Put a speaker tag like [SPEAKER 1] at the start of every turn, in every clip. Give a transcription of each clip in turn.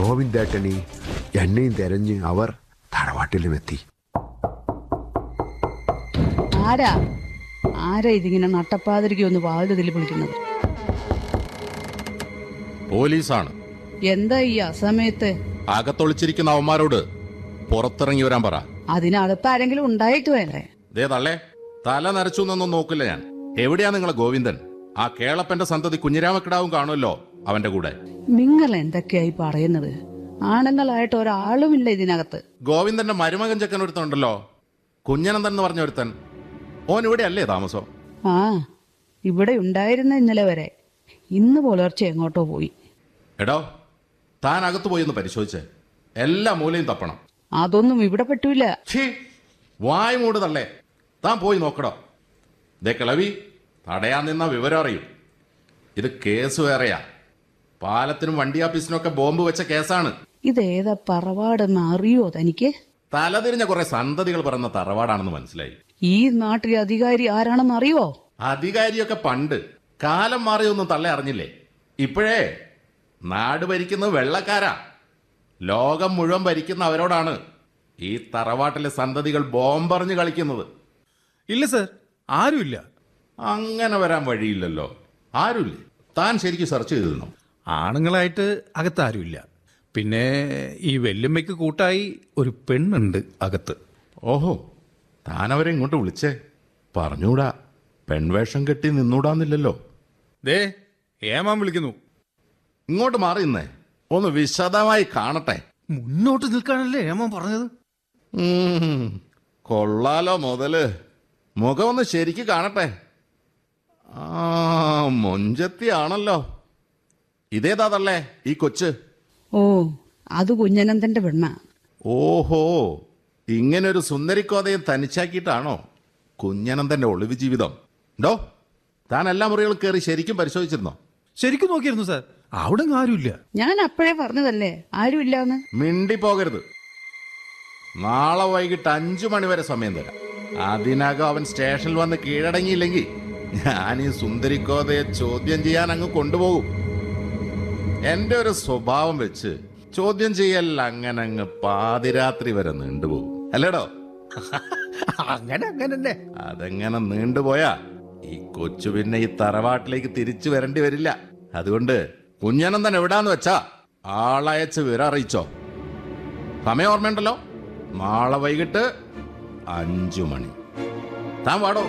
[SPEAKER 1] ഗോവിന്ദേട്ടനെ എന്നെയും തെരഞ്ഞ് അവർ തറവാട്ടിലുമെത്തി
[SPEAKER 2] ആരാ ആരാ ഇതിങ്ങനെ നട്ടപ്പാതിരിക്ക് ഒന്ന് വാതിൽ വിളിക്കുന്നത്
[SPEAKER 3] പോലീസാണ്
[SPEAKER 2] എന്താ ഈ അസമയത്ത്
[SPEAKER 3] അകത്തൊളിച്ചിരിക്കുന്ന അവന്മാരോട് പുറത്തിറങ്ങി വരാൻ പറ
[SPEAKER 2] അതിനടുപ്പ് ആരെങ്കിലും ഉണ്ടായിട്ട് വേണ്ടേ
[SPEAKER 3] ദേ തള്ളേ തല നരച്ചു എന്നൊന്നും നോക്കില്ല ഞാൻ എവിടെയാ നിങ്ങളെ ഗോവിന്ദൻ ആ കേളപ്പന്റെ സന്തതി കുഞ്ഞിരാമക്കിടാവും കാണുമല്ലോ അവന്റെ കൂടെ
[SPEAKER 2] നിങ്ങൾ എന്തൊക്കെയായി പറയുന്നത് ആണുങ്ങളായിട്ട് ഒരാളുമില്ല ഇതിനകത്ത്
[SPEAKER 3] ഗോവിന്ദന്റെ മരുമകൻ ചെക്കൻ ഒരുത്തനുണ്ടല്ലോ കുഞ്ഞനന്ദൻ എന്ന് പറഞ്ഞ ഒരുത്തൻ ഓൻ ഇവിടെ അല്ലേ താമസം
[SPEAKER 2] ആ ഇവിടെ ഉണ്ടായിരുന്ന ഇന്നലെ വരെ ഇന്ന് പുലർച്ചെ എങ്ങോട്ടോ പോയി
[SPEAKER 3] എടോ താൻ അകത്ത് പോയി ഒന്ന് പരിശോധിച്ചേ എല്ലാ മൂലയും തപ്പണം
[SPEAKER 2] അതൊന്നും ഇവിടെ പറ്റൂല
[SPEAKER 3] ഛീ വായ് മൂട് തള്ളേ താൻ പോയി നോക്കടോ ദേ കിളവി തടയാൻ നിന്ന വിവരം അറിയും ഇത് കേസ് വേറെയാ പാലത്തിനും വണ്ടി ആഫീസിനും ഒക്കെ ബോംബ് വെച്ച കേസാണ്
[SPEAKER 2] ഇതേതാ പറവാടെന്ന് അറിയോ തനിക്ക്
[SPEAKER 3] തലതിരിഞ്ഞ കുറെ സന്തതികൾ പറയുന്ന തറവാടാണെന്ന് മനസ്സിലായി
[SPEAKER 2] ഈ നാട്ടിലെ അധികാരി ആരാണെന്ന് അറിയോ
[SPEAKER 3] അധികാരിയൊക്കെ പണ്ട് കാലം മാറിയൊന്നും തള്ളെ അറിഞ്ഞില്ലേ ഇപ്പോഴേ നാട് ഭരിക്കുന്നത് വെള്ളക്കാരാ ലോകം മുഴുവൻ ഭരിക്കുന്ന അവരോടാണ് ഈ തറവാട്ടിലെ സന്തതികൾ ബോംബെറിഞ്ഞ് കളിക്കുന്നത്
[SPEAKER 4] ഇല്ല സർ ആരുമില്ല
[SPEAKER 3] അങ്ങനെ വരാൻ വഴിയില്ലല്ലോ ആരുമില്ലേ താൻ ശരിക്കും സെർച്ച് ചെയ്തിരുന്നു
[SPEAKER 4] ആണുങ്ങളായിട്ട് അകത്ത് ആരുമില്ല പിന്നെ ഈ വെല്ലുമ്മയ്ക്ക് കൂട്ടായി ഒരു പെണ്ണുണ്ട് അകത്ത്
[SPEAKER 3] ഓഹോ താൻ അവരെ ഇങ്ങോട്ട് വിളിച്ചേ പറഞ്ഞൂടാ പെൺവേഷം കെട്ടി നിന്നൂടാന്നില്ലല്ലോ
[SPEAKER 4] ദേ ഏമാൻ വിളിക്കുന്നു
[SPEAKER 3] ഇങ്ങോട്ട് മാറി നിന്നേ ഒന്ന് വിശദമായി കാണട്ടെ
[SPEAKER 4] മുന്നോട്ട് നിൽക്കാനല്ലേ ഏമാൻ പറഞ്ഞത്
[SPEAKER 3] ഉം, കൊള്ളാലോ മുതല് മുഖം ഒന്ന് ശരിക്ക് കാണട്ടെ ആ മൊഞ്ചത്തിയാണല്ലോ ഇതേതാതല്ലേ ഈ കൊച്ച്
[SPEAKER 2] ഓ അത് കുഞ്ഞനന്ദന്റെ പെണ്ണ
[SPEAKER 3] ഓഹോ ഇങ്ങനൊരു സുന്ദരിക്കോതയും തനിച്ചാക്കിയിട്ടാണോ കുഞ്ഞനന്തന്റെ ഒളിവ് ജീവിതം ഡോ താൻ എല്ലാ മുറികളും കയറി ശരിക്കും പരിശോധിച്ചിരുന്നോ
[SPEAKER 4] ശരിക്കും നോക്കിയിരുന്നു സാർ അവിടെ അങ്ങ് ആരുമില്ല
[SPEAKER 2] ഞാൻ അപ്പോഴേ പറഞ്ഞതല്ലേ ആരുമില്ലാന്ന്
[SPEAKER 3] മിണ്ടി പോകരുത് നാളെ വൈകിട്ട് അഞ്ചു മണി വരെ സമയം തരാം അതിനകം അവൻ സ്റ്റേഷനിൽ വന്ന് കീഴടങ്ങിയില്ലെങ്കിൽ ഞാൻ ഈ സുന്ദരിക്കോതയെ ചോദ്യം ചെയ്യാൻ അങ്ങ് കൊണ്ടുപോകും എന്റെ ഒരു സ്വഭാവം വെച്ച് ചോദ്യം ചെയ്യൽ അങ്ങനെ അങ്ങ് പാതിരാത്രി വരെ നീണ്ടുപോകും അല്ലേടോ
[SPEAKER 4] അങ്ങനെ അങ്ങനെ തന്നെ
[SPEAKER 3] അതെങ്ങനെ നീണ്ടുപോയാ ഈ കൊച്ചു പിന്നെ ഈ തറവാട്ടിലേക്ക് തിരിച്ചു വരേണ്ടി വരില്ല അതുകൊണ്ട് കുഞ്ഞനന്ദൻ എവിടാന്ന് വെച്ചാ ആളയച്ച് വിവരം അറിയിച്ചോ സമയം ഓർമ്മയുണ്ടല്ലോ നാളെ വൈകിട്ട് അഞ്ചു മണി താൻ വാടോ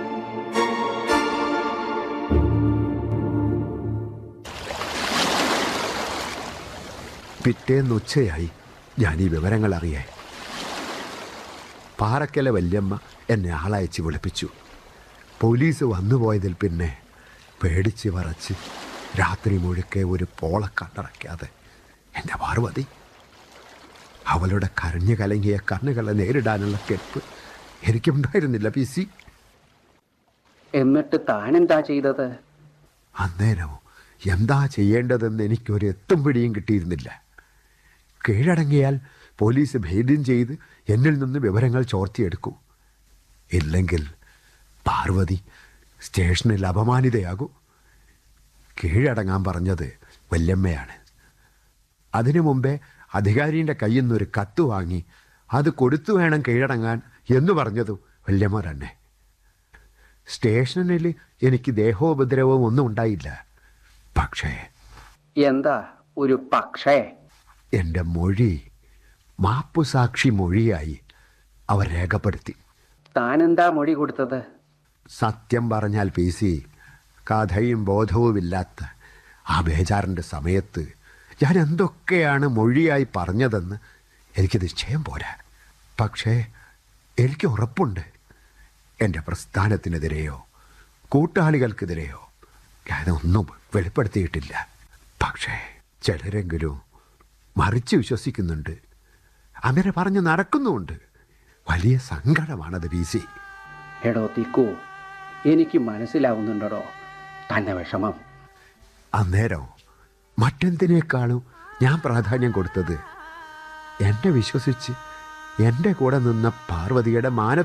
[SPEAKER 1] പിറ്റേന്ന് ഉച്ചയായി ഞാൻ ഈ വിവരങ്ങൾ അറിയാൻ പാറക്കലെ വല്യമ്മ എന്നെ ആളയച്ച് വിളിപ്പിച്ചു പോലീസ് വന്നുപോയതിൽ പിന്നെ പേടിച്ച് വറച്ച് രാത്രി മുഴുക്കെ ഒരു പോള കണ്ണടയ്ക്കാതെ എൻ്റെ പാർവതി അവളുടെ കരഞ്ഞു കലങ്ങിയ കണ്ണുകളെ നേരിടാനുള്ള കെൽപ്പ് എനിക്കുണ്ടായിരുന്നില്ല പി സി
[SPEAKER 5] എന്നിട്ട് താനെന്താ ചെയ്തത്
[SPEAKER 1] അന്നേരം എന്താ ചെയ്യേണ്ടതെന്ന് എനിക്കൊരു എത്തും പിടിയും കിട്ടിയിരുന്നില്ല കീഴടങ്ങിയാൽ പോലീസ് ഭേദ്യം ചെയ്ത് എന്നിൽ നിന്ന് വിവരങ്ങൾ ചോർത്തിയെടുക്കൂ ഇല്ലെങ്കിൽ പാർവതി സ്റ്റേഷനിൽ അപമാനിതയാകൂ കീഴടങ്ങാൻ പറഞ്ഞത് വല്യമ്മയാണ് അതിനു മുമ്പേ അധികാരിയുടെ കയ്യിൽ നിന്നൊരു കത്ത് വാങ്ങി അത് കൊടുത്തു വേണം കീഴടങ്ങാൻ എന്ന് പറഞ്ഞതും വല്യമ്മ തന്നെ സ്റ്റേഷനിൽ എനിക്ക് ദേഹോപദ്രവവും ഒന്നും ഉണ്ടായില്ല പക്ഷേ
[SPEAKER 5] എന്താ ഒരു പക്ഷേ
[SPEAKER 1] എൻ്റെ മൊഴി മാപ്പുസാക്ഷി മൊഴിയായി അവർ രേഖപ്പെടുത്തി
[SPEAKER 5] താനെന്താ മൊഴി കൊടുത്തത്
[SPEAKER 1] സത്യം പറഞ്ഞാൽ പി സി കഥയും ബോധവുമില്ലാത്ത ആ ബേജാറിൻ്റെ സമയത്ത് ഞാൻ എന്തൊക്കെയാണ് മൊഴിയായി പറഞ്ഞതെന്ന് എനിക്ക് നിശ്ചയം പോരാ പക്ഷേ എനിക്ക് ഉറപ്പുണ്ട് എൻ്റെ പ്രസ്ഥാനത്തിനെതിരെയോ കൂട്ടാളികൾക്കെതിരെയോ ഞാനൊന്നും വെളിപ്പെടുത്തിയിട്ടില്ല പക്ഷേ ചിലരെങ്കിലും മറിച്ച് വിശ്വസിക്കുന്നുണ്ട് അങ്ങനെ പറഞ്ഞ് നടക്കുന്നുമുണ്ട് വലിയ സങ്കടമാണത് പി സി
[SPEAKER 5] എടോ തിക്കു എനിക്ക് മനസ്സിലാവുന്നുണ്ടോ തന്നെ വിഷമം
[SPEAKER 1] അന്നേരം മറ്റെന്തിനേക്കാളും ഞാൻ പ്രാധാന്യം കൊടുത്തത് എന്നെ വിശ്വസിച്ച് എൻ്റെ കൂടെ നിന്ന പാർവതിയുടെ മാന